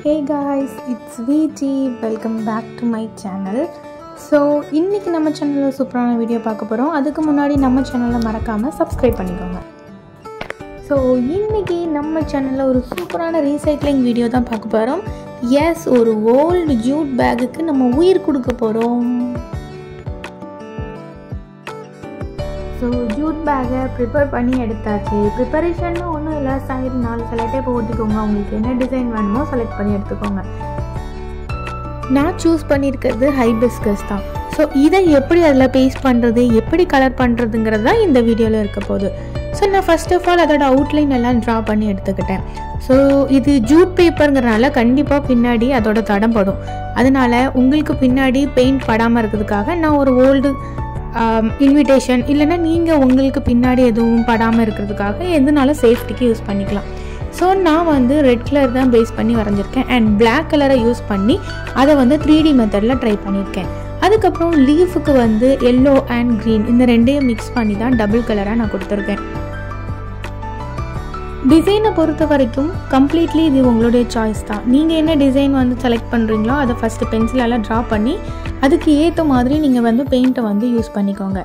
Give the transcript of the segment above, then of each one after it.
hey guys it's Viji welcome back to my channel so இன்றைக்கி நம்ம சேனலில் சூப்பரான வீடியோ பார்க்க போகிறோம் அதுக்கு முன்னாடி நம்ம சேனலை மறக்காமல் சப்ஸ்கிரைப் பண்ணிக்கோங்க ஸோ இன்றைக்கி நம்ம சேனலில் ஒரு சூப்பரான ரீசைக்ளிங் வீடியோ தான் பார்க்க போகிறோம் எஸ் ஒரு ஓல்டு ஜூட் பேக்குக்கு நம்ம உயிர் கொடுக்க போகிறோம் ஸோ ஜூட் பேக்கை ப்ரிப்பேர் பண்ணி எடுத்தாச்சு ப்ரிப்பரேஷன் ஒன்றும் இல்லை சைடு நாலு செலக்டே போட்டுக்கோங்க உங்களுக்கு என்ன டிசைன் வேணுமோ செலக்ட் பண்ணி எடுத்துக்கோங்க நான் சூஸ் பண்ணியிருக்கிறது ஹைபிஸ்கஸ் தான் ஸோ இதை எப்படி அதில் பேஸ்ட் பண்ணுறது எப்படி கலர் பண்ணுறதுங்கிறது தான் இந்த வீடியோவில் இருக்க போகுது ஸோ நான் ஃபர்ஸ்ட் ஆஃப் ஆல் அதோட அவுட்லைன் எல்லாம் ட்ரா பண்ணி எடுத்துக்கிட்டேன் ஸோ இது ஜூட் பேப்பருங்கிறனால கண்டிப்பாக பின்னாடி அதோட தடம் படும் அதனால் உங்களுக்கு பின்னாடி பெயிண்ட் படாமல் இருக்கிறதுக்காக நான் ஒரு ஓல்டு இன்விடேஷன் இல்லைன்னா நீங்கள் உங்களுக்கு பின்னாடி எதுவும் படாமல் இருக்கிறதுக்காக எதுனாலும் சேஃப்டிக்கு யூஸ் பண்ணிக்கலாம் ஸோ நான் வந்து ரெட் கலர் தான் பேஸ் பண்ணி வரைஞ்சிருக்கேன் அண்ட் பிளாக் கலரை யூஸ் பண்ணி அதை வந்து த்ரீ டி மெத்தடில் ட்ரை பண்ணியிருக்கேன் அதுக்கப்புறம் லீஃபுக்கு வந்து எல்லோ அண்ட் க்ரீன் இந்த ரெண்டையும் மிக்ஸ் பண்ணி தான் டபுள் கலராக நான் கொடுத்துருக்கேன் டிசைனை பொறுத்த வரைக்கும் கம்ப்ளீட்லி இது உங்களுடைய சாய்ஸ் தான் நீங்கள் என்ன டிசைன் வந்து செலக்ட் பண்ணுறீங்களோ அதை ஃபஸ்ட்டு பென்சிலால் ட்ரா பண்ணி அதுக்கு ஏற்ற மாதிரி நீங்கள் வந்து பெயிண்ட்டை வந்து யூஸ் பண்ணிக்கோங்க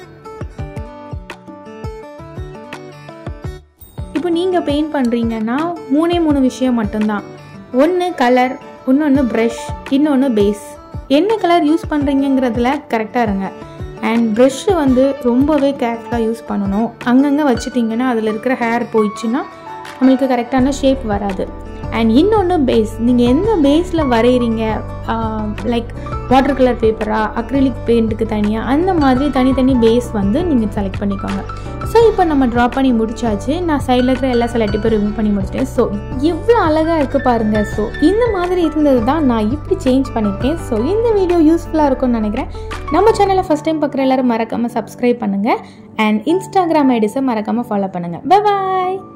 இப்போ நீங்கள் பெயிண்ட் பண்ணுறீங்கன்னா மூணே மூணு விஷயம் மட்டும்தான் ஒன்று கலர் இன்னொன்று ப்ரஷ் இன்னொன்று பேஸ் என்ன கலர் யூஸ் பண்ணுறீங்கிறதுல கரெக்டாக இருங்க அண்ட் ப்ரெஷ்ஷு வந்து ரொம்பவே கேர்ஃபுல்லாக யூஸ் பண்ணணும் அங்கங்கே வச்சுட்டிங்கன்னா அதில் இருக்கிற ஹேர் போயிடுச்சுன்னா நம்மளுக்கு கரெக்டான ஷேப் வராது அண்ட் இன்னொன்று பேஸ் நீங்கள் எந்த பேஸில் வரைகிறீங்க லைக் வாட்டர் கலர் பேப்பரா அக்ரிலிக் பெயிண்ட்டுக்கு தனியாக அந்த மாதிரி தனித்தனி பேஸ் வந்து நீங்கள் செலக்ட் பண்ணிக்கோங்க ஸோ இப்போ நம்ம ட்ரா பண்ணி முடிச்சாச்சு நான் சைடில் இருக்கிற எல்லா செலக்டிவும் ரிமூவ் பண்ணி முடிச்சிட்டேன் ஸோ எவ்வளோ அழகாக இருக்குது பாருங்கள் ஸோ இந்த மாதிரி இருந்தது தான் நான் இப்படி சேஞ்ச் பண்ணியிருக்கேன் ஸோ இந்த வீடியோ யூஸ்ஃபுல்லாக இருக்கும்னு நினைக்கிறேன் நம்ம சேனலை ஃபஸ்ட் டைம் பார்க்குற எல்லோரும் மறக்காமல் சப்ஸ்கிரைப் பண்ணுங்கள் அண்ட் இன்ஸ்டாகிராம் ஐடிஸை மறக்காமல் ஃபாலோ பண்ணுங்கள் பாய்